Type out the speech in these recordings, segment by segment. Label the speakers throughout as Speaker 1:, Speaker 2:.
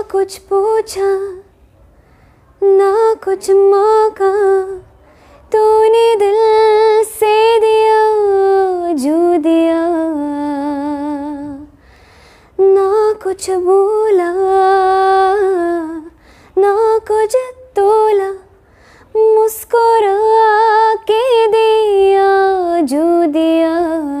Speaker 1: कुछ पूछा ना कुछ मांगा तूने दिल से दिया जो दिया ना कुछ बोला ना कुछ तोला मुस्कुरा के दिया जो दिया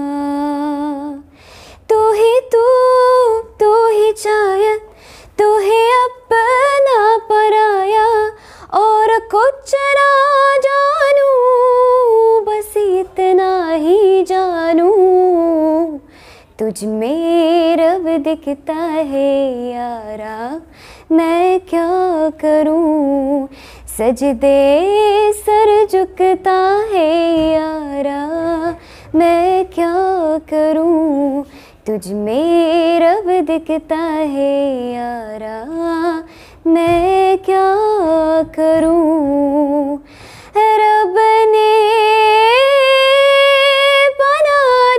Speaker 1: तू ही तू तू ही शायद तू ही अपना पराया और कुछ ना जानू बस इतना ही जानू तुझ में रब दिखता है यारा मैं क्या करूं सजदे सर झुकता है यारा मैं क्या करूं तुझ में रब दिखता है यारा मैं क्या करूं रब ने बना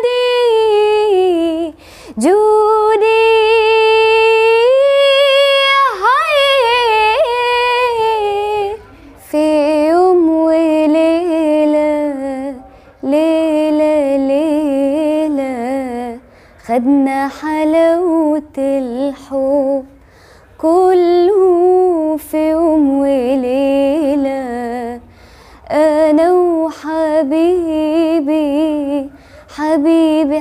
Speaker 1: दी जूदी हाय في يوم وليلة ليلة ليلة خدنا حلاوة الحب كله في يوم وليلة أنا وحبيبي حبيبي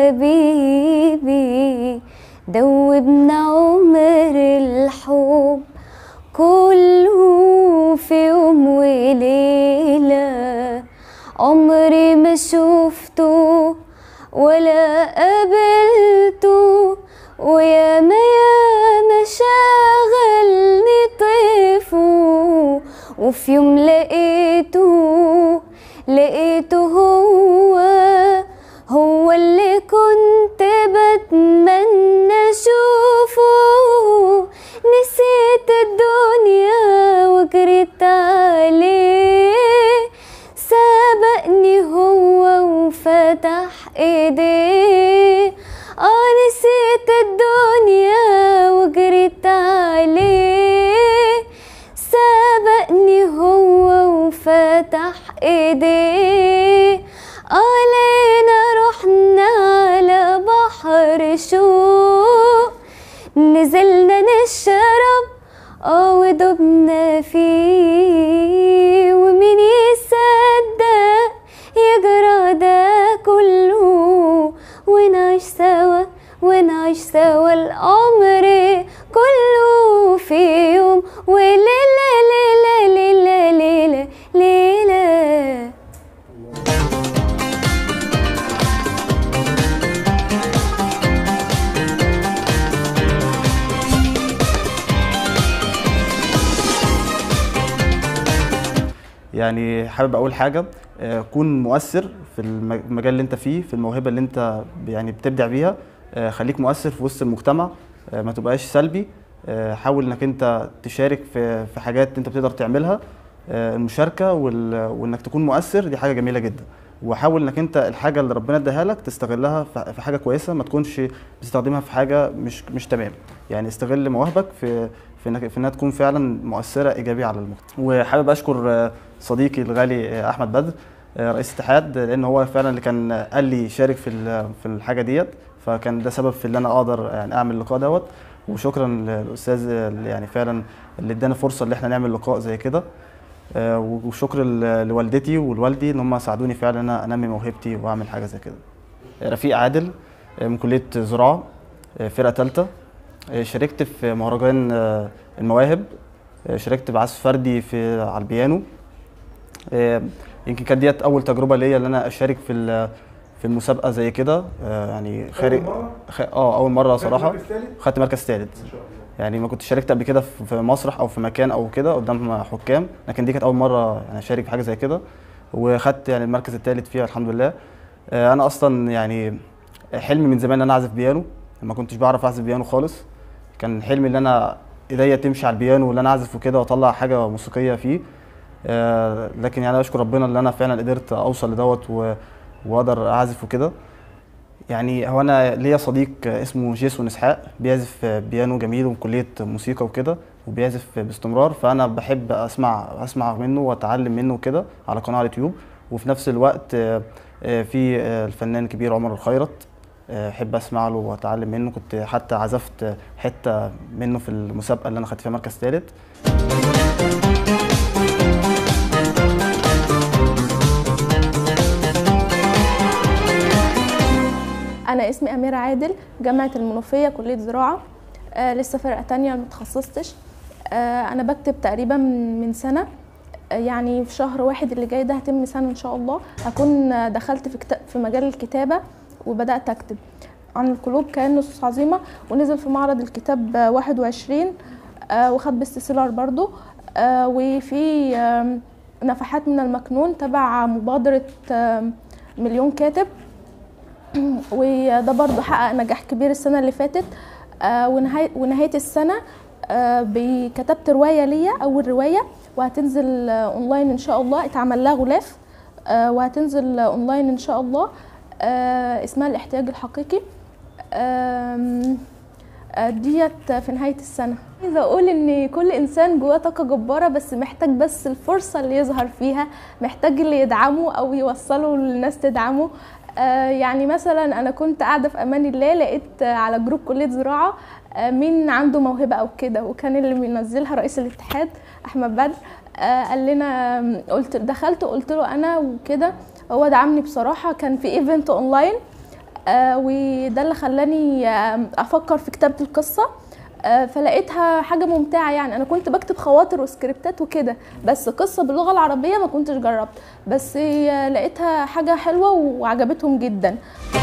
Speaker 1: حبيبي دوبنا عمر الحب كله في يوم وليلة عمري ما شفته ولا قابلته ويا ما يا ما شغلني طيفه وفي يوم لقيته لقيته هو هو اللي كنت بتمنى اشوفه نسيت الدنيا وجريت عليه سبقني هو وفتح ايديه اه نسيت الدنيا وجريت عليه سبقني هو وفتح ايديه علينا رحنا على بحر شوق نزلنا نشرب اه ودبنا فيه ومين يصدق يجرى ده كله ونعيش سوا ونعيش سوا العمر كله في يوم وليلة ليلة ليلة ليلة ليلة
Speaker 2: يعني حابب اقول حاجه آه، كون مؤثر في الم- المجال اللي انت فيه في الموهبه اللي انت ب- يعني بتبدع بيها آه، خليك مؤثر في وسط المجتمع آه، ما تبقاش سلبي آه، حاول انك انت تشارك في في حاجات انت بتقدر تعملها آه، المشاركه وال- وانك تكون مؤثر دي حاجه جميله جدا وحاول انك انت الحاجه اللي ربنا اداها لك تستغلها في في حاجه كويسه ما تكونش بتستخدمها في حاجه مش مش تمام يعني استغل مواهبك في في انك في انها تكون فعلا مؤثره ايجابيه على المجتمع وحابب اشكر آه، صديقي الغالي آه، احمد بدر آه، رئيس الاتحاد لان هو فعلا اللي كان قال لي شارك في ال- في الحاجه ديت فكان ده سبب في ان انا اقدر يعني اعمل اللقاء دوت وشكرا للاستاذ اللي يعني فعلا اللي ادانا فرصه ان احنا نعمل لقاء زي كده آه، وشكر ل- لوالدتي ولوالدي ان هم ساعدوني فعلا ان انا انمي موهبتي واعمل حاجه زي كده رفيق عادل آه، من كليه زراعه آه، فرقه ثالثه شاركت في مهرجان آه، المواهب آه، شاركت بعزف فردي في على البيانو آه، يمكن كانت ديت اول تجربه ليا ان انا اشارك في ال- في المسابقه زي كده آه، يعني خارج
Speaker 3: مرة؟
Speaker 2: خ... اه اول مره صراحه
Speaker 3: مركز تالت؟
Speaker 2: خدت مركز ثالث
Speaker 3: ما شاء الله
Speaker 2: يعني ما كنت شاركت قبل كده في في مسرح او في مكان او كده قدام حكام لكن دي كانت اول مره يعني اشارك في حاجه زي كده وخدت يعني المركز الثالث فيها الحمد لله آه، انا اصلا يعني حلمي من زمان ان انا اعزف بيانو ما كنتش بعرف اعزف بيانو خالص كان حلمي ان انا ايديا تمشي على البيانو وان انا اعزف وكده واطلع حاجه موسيقيه فيه آه، لكن يعني اشكر ربنا ان انا فعلا قدرت اوصل لدوت و- واقدر اعزف وكده يعني هو انا ليا صديق اسمه جيسون اسحاق بيعزف بيانو جميل وكليه موسيقى وكده وبيعزف باستمرار فانا بحب اسمع اسمع منه واتعلم منه كده على قناه على اليوتيوب وفي نفس الوقت آه، آه، في آه، الفنان الكبير عمر الخيرت آه، احب اسمع له واتعلم منه كنت حتى عزفت حته منه في المسابقه اللي انا خدت فيها مركز ثالث
Speaker 3: أنا اسمي أميرة عادل جامعة المنوفية كلية زراعة آه لسه فرقة تانية متخصصتش آه أنا بكتب تقريبا من من سنة آه يعني في شهر واحد اللي جاي ده هتم سنة إن شاء الله هكون آه، دخلت في, كتاب في مجال الكتابة وبدأت أكتب عن القلوب كأن نصوص عظيمة ونزل في معرض الكتاب آه، 21 آه وخد بيست سيلر برضو آه وفي آم، نفحات من المكنون تبع مبادرة آم، مليون كاتب وده برضه حقق نجاح كبير السنة اللي فاتت آه، ونهاية, ونهاية السنة آه، ب- كتبت رواية ليا أول رواية وهتنزل آه، أونلاين إن شاء الله اتعمل لها غلاف آه، وهتنزل آه، أونلاين إن شاء الله آه، اسمها الاحتياج الحقيقي آم، آه، ديت في نهاية السنة عايزة أقول إن كل إنسان جواه طاقة جبارة بس محتاج بس الفرصة اللي يظهر فيها محتاج اللي يدعمه أو يوصله للناس تدعمه آه، يعني مثلا أنا كنت قاعدة في أمان الله لقيت آه، على جروب كلية زراعة آه، مين عنده موهبة أو كده وكان اللي بينزلها رئيس الاتحاد أحمد بدر آه، قال لنا قلت دخلت وقلت له أنا وكده هو دعمني بصراحة كان في ايفنت اونلاين آه، وده اللي خلاني آه، افكر في كتابه القصه آه، فلقيتها حاجه ممتعه يعني انا كنت بكتب خواطر وسكريبتات وكده بس قصه باللغه العربيه ما كنتش جربت بس آه، لقيتها حاجه حلوه وعجبتهم جدا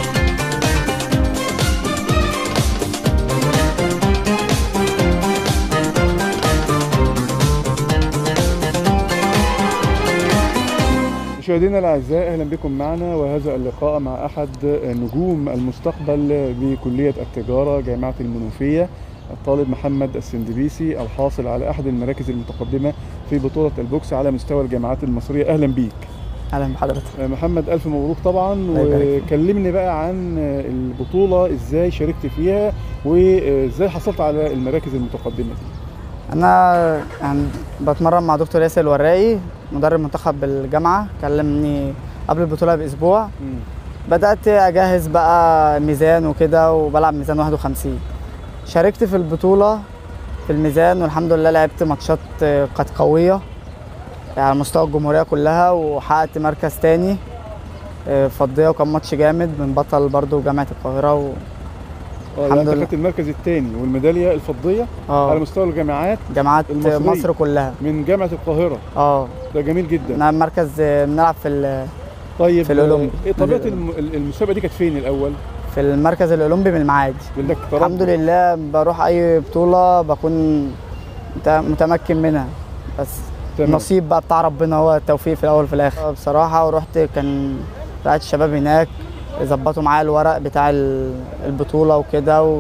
Speaker 4: مشاهدينا الاعزاء اهلا بكم معنا وهذا اللقاء مع احد نجوم المستقبل بكليه التجاره جامعه المنوفيه الطالب محمد السندبيسي الحاصل على احد المراكز المتقدمه في بطوله البوكس على مستوى الجامعات المصريه اهلا بيك
Speaker 5: اهلا بحضرتك
Speaker 4: محمد الف مبروك طبعا
Speaker 5: الله يبارك فيك.
Speaker 4: وكلمني بقى عن البطوله ازاي شاركت فيها وازاي حصلت على المراكز المتقدمه دي
Speaker 5: انا يعني بتمرن مع دكتور ياسر الوراقي مدرب منتخب الجامعه كلمني قبل البطوله باسبوع
Speaker 4: مم.
Speaker 5: بدات اجهز بقى ميزان وكده وبلعب ميزان 51 شاركت في البطوله في الميزان والحمد لله لعبت ماتشات كانت قويه يعني على مستوى الجمهوريه كلها وحققت مركز تاني آه، فضيه وكان ماتش جامد من بطل برضو جامعه القاهره و...
Speaker 4: اه
Speaker 5: الحمد
Speaker 4: يعني انت
Speaker 5: لله.
Speaker 4: خدت المركز الثاني والميداليه الفضيه على
Speaker 5: اه
Speaker 4: مستوى الجامعات
Speaker 5: جامعات
Speaker 4: المصرية.
Speaker 5: مصر كلها
Speaker 4: من جامعه القاهره
Speaker 5: اه
Speaker 4: ده جميل جدا
Speaker 5: نعم مركز آه، بنلعب في ال-
Speaker 4: طيب
Speaker 5: في الأولمبي.
Speaker 4: ايه طبيعه
Speaker 5: نادي
Speaker 4: الم- المسابقه دي كانت فين الاول؟
Speaker 5: في المركز الاولمبي من المعادي
Speaker 4: انك
Speaker 5: الحمد لله بروح اي بطوله بكون مت- متمكن منها بس
Speaker 4: تمام.
Speaker 5: النصيب بقى بتاع ربنا هو التوفيق في الاول وفي الاخر بصراحه ورحت كان طلعت الشباب هناك ظبطوا معايا الورق بتاع ال- البطوله وكده و...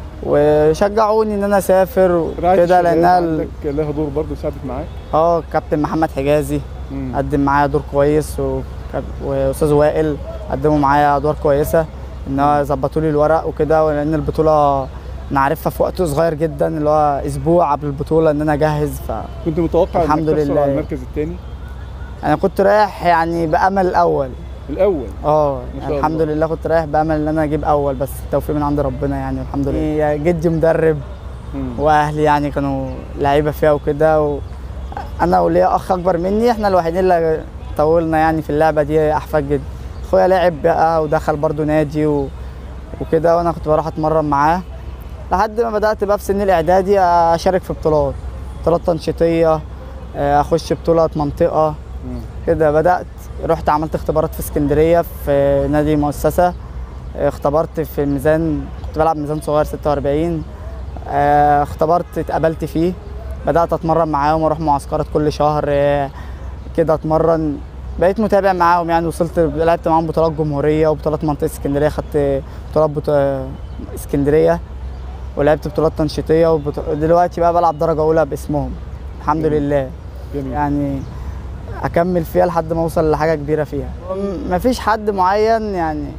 Speaker 5: وشجعوني ان انا اسافر
Speaker 4: رعاية
Speaker 5: وكده
Speaker 4: الشباب
Speaker 5: لانها ال-
Speaker 4: عندك لها دور برضه ساعدت معاك
Speaker 5: اه كابتن محمد حجازي
Speaker 4: مم.
Speaker 5: قدم معايا دور كويس و- واستاذ وائل قدموا معايا ادوار كويسه ان هو ظبطوا لي الورق وكده ولان البطوله انا عارفها في وقت صغير جدا اللي هو اسبوع قبل البطوله ان انا اجهز ف
Speaker 4: كنت متوقع
Speaker 5: الحمد
Speaker 4: انك تحصل
Speaker 5: لله.
Speaker 4: على المركز الثاني
Speaker 5: انا كنت رايح يعني بامل الاول
Speaker 4: الاول
Speaker 5: اه
Speaker 4: ما
Speaker 5: يعني
Speaker 4: شاء
Speaker 5: الحمد
Speaker 4: الله.
Speaker 5: لله كنت رايح بامل ان انا اجيب اول بس التوفيق من عند ربنا يعني الحمد لله يا جدي مدرب
Speaker 4: مم.
Speaker 5: واهلي يعني كانوا لعيبه فيها وكده و... انا وليا اخ اكبر مني احنا الوحيدين اللي طولنا يعني في اللعبه دي احفاد جدا اخويا لعب بقى ودخل برضو نادي و... وكده وانا كنت بروح اتمرن معاه لحد ما بدات بقى في سن الاعدادي اشارك في بطولات بطولات تنشيطيه آه، اخش بطوله منطقه
Speaker 4: مم.
Speaker 5: كده بدات رحت عملت اختبارات في اسكندريه في نادي مؤسسه آه، اختبرت في ميزان كنت بلعب ميزان صغير 46 آه، اختبرت اتقبلت فيه بدات اتمرن معاهم واروح معسكرات كل شهر آه، كده اتمرن بقيت متابع معاهم يعني وصلت لعبت معاهم بطولات جمهوريه وبطولات منطقه اسكندريه خدت بطولات بط... اسكندريه ولعبت بطولات تنشيطيه ودلوقتي بقى بلعب درجه اولى باسمهم الحمد
Speaker 4: جميل.
Speaker 5: لله
Speaker 4: جميل
Speaker 5: يعني اكمل فيها لحد ما اوصل لحاجه كبيره فيها م- مفيش حد معين يعني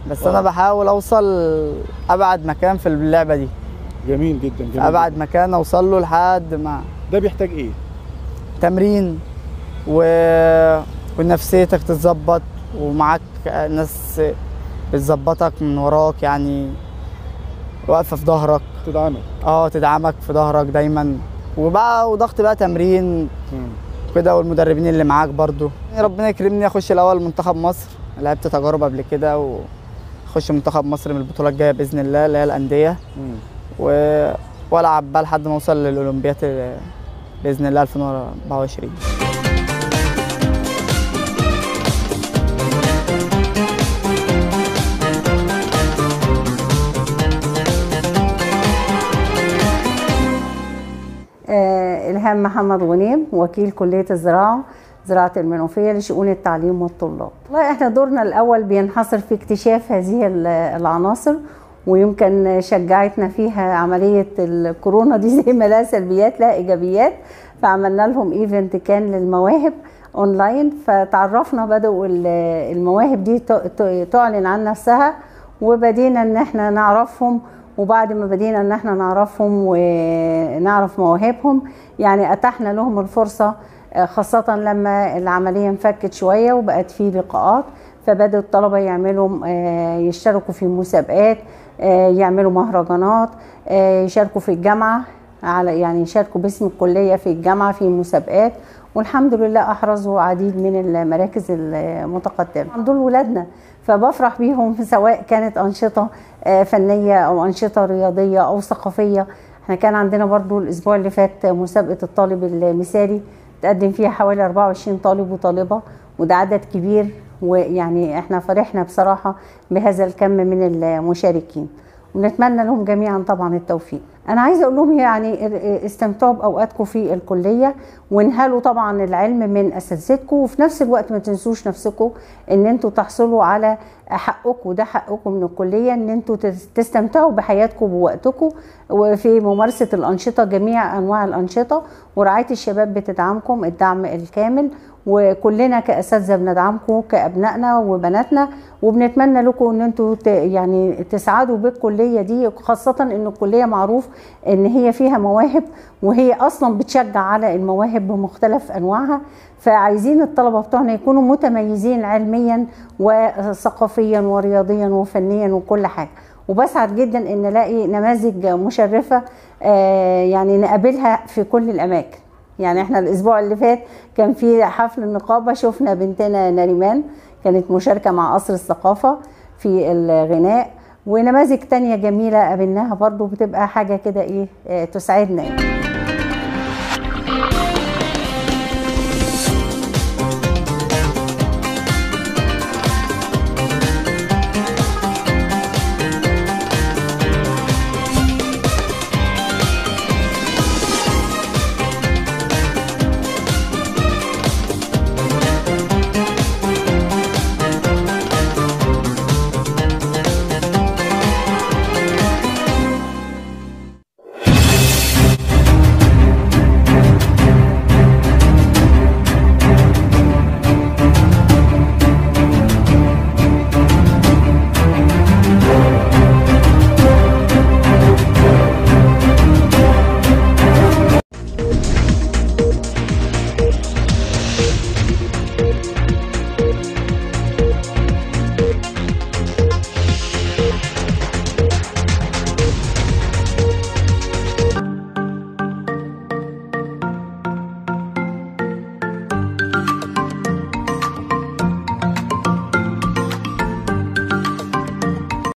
Speaker 5: بس
Speaker 4: واو.
Speaker 5: انا بحاول اوصل ابعد مكان في اللعبه دي
Speaker 4: جميل جدا جميل
Speaker 5: ابعد
Speaker 4: جداً.
Speaker 5: مكان اوصل له لحد ما
Speaker 4: ده بيحتاج ايه
Speaker 5: تمرين و... ونفسيتك تتظبط ومعاك ناس بتظبطك من وراك يعني واقفه في ظهرك
Speaker 4: تدعمك
Speaker 5: اه تدعمك في ظهرك دايما وبقى وضغط بقى تمرين
Speaker 4: مم.
Speaker 5: كده والمدربين اللي معاك برضو ربنا يكرمني اخش الاول منتخب مصر لعبت تجارب قبل كده واخش منتخب مصر من البطوله الجايه باذن الله اللي هي الانديه
Speaker 4: مم.
Speaker 5: و... والعب بقى لحد ما اوصل للاولمبياد باذن الله 2024
Speaker 6: آه، إلهام محمد غنيم وكيل كلية الزراعة زراعة المنوفية لشؤون التعليم والطلاب والله احنا دورنا الأول بينحصر في اكتشاف هذه ال- العناصر ويمكن شجعتنا فيها عملية الكورونا دي زي ما لها سلبيات لها إيجابيات فعملنا لهم ايفنت كان للمواهب اونلاين فتعرفنا بدأوا ال- المواهب دي ت- ت- تعلن عن نفسها وبدينا ان احنا نعرفهم وبعد ما بدينا ان احنا نعرفهم ونعرف مواهبهم يعني اتحنا لهم الفرصه آه، خاصة لما العملية انفكت شوية وبقت في لقاءات فبدأ الطلبة يعملوا آه، يشتركوا في مسابقات آه، يعملوا مهرجانات آه، يشاركوا في الجامعة على يعني يشاركوا باسم الكلية في الجامعة في مسابقات والحمد لله أحرزوا عديد من المراكز المتقدمة دول ولادنا فبفرح بيهم سواء كانت أنشطة آه، فنية أو أنشطة رياضية أو ثقافية احنا كان عندنا برضو الأسبوع اللي فات مسابقة الطالب المثالي تقدم فيها حوالي 24 طالب وطالبة وده عدد كبير ويعني احنا فرحنا بصراحة بهذا الكم من المشاركين ونتمنى لهم جميعا طبعا التوفيق انا عايزه اقول لهم يعني استمتعوا باوقاتكم في الكليه وانهلوا طبعا العلم من اساتذتكم وفي نفس الوقت ما تنسوش نفسكم ان انتوا تحصلوا على حقكم وده حقكم من الكليه ان انتوا تس- تستمتعوا بحياتكم ووقتكم وفي ممارسه الانشطه جميع انواع الانشطه ورعايه الشباب بتدعمكم الدعم الكامل وكلنا كاساتذه بندعمكم كابنائنا وبناتنا وبنتمنى لكم ان انتوا ت- يعني تسعدوا بالكليه دي خاصه ان الكليه معروف ان هي فيها مواهب وهي اصلا بتشجع على المواهب بمختلف انواعها فعايزين الطلبه بتوعنا يكونوا متميزين علميا وثقافيا ورياضيا وفنيا وكل حاجه وبسعد جدا ان الاقي نماذج مشرفه آه، يعني نقابلها في كل الاماكن يعني احنا الاسبوع اللي فات كان في حفل النقابه شفنا بنتنا نريمان كانت مشاركه مع قصر الثقافه في الغناء ونماذج تانية جميلة قابلناها برضو بتبقى حاجة كده ايه آه، تسعدنا يعني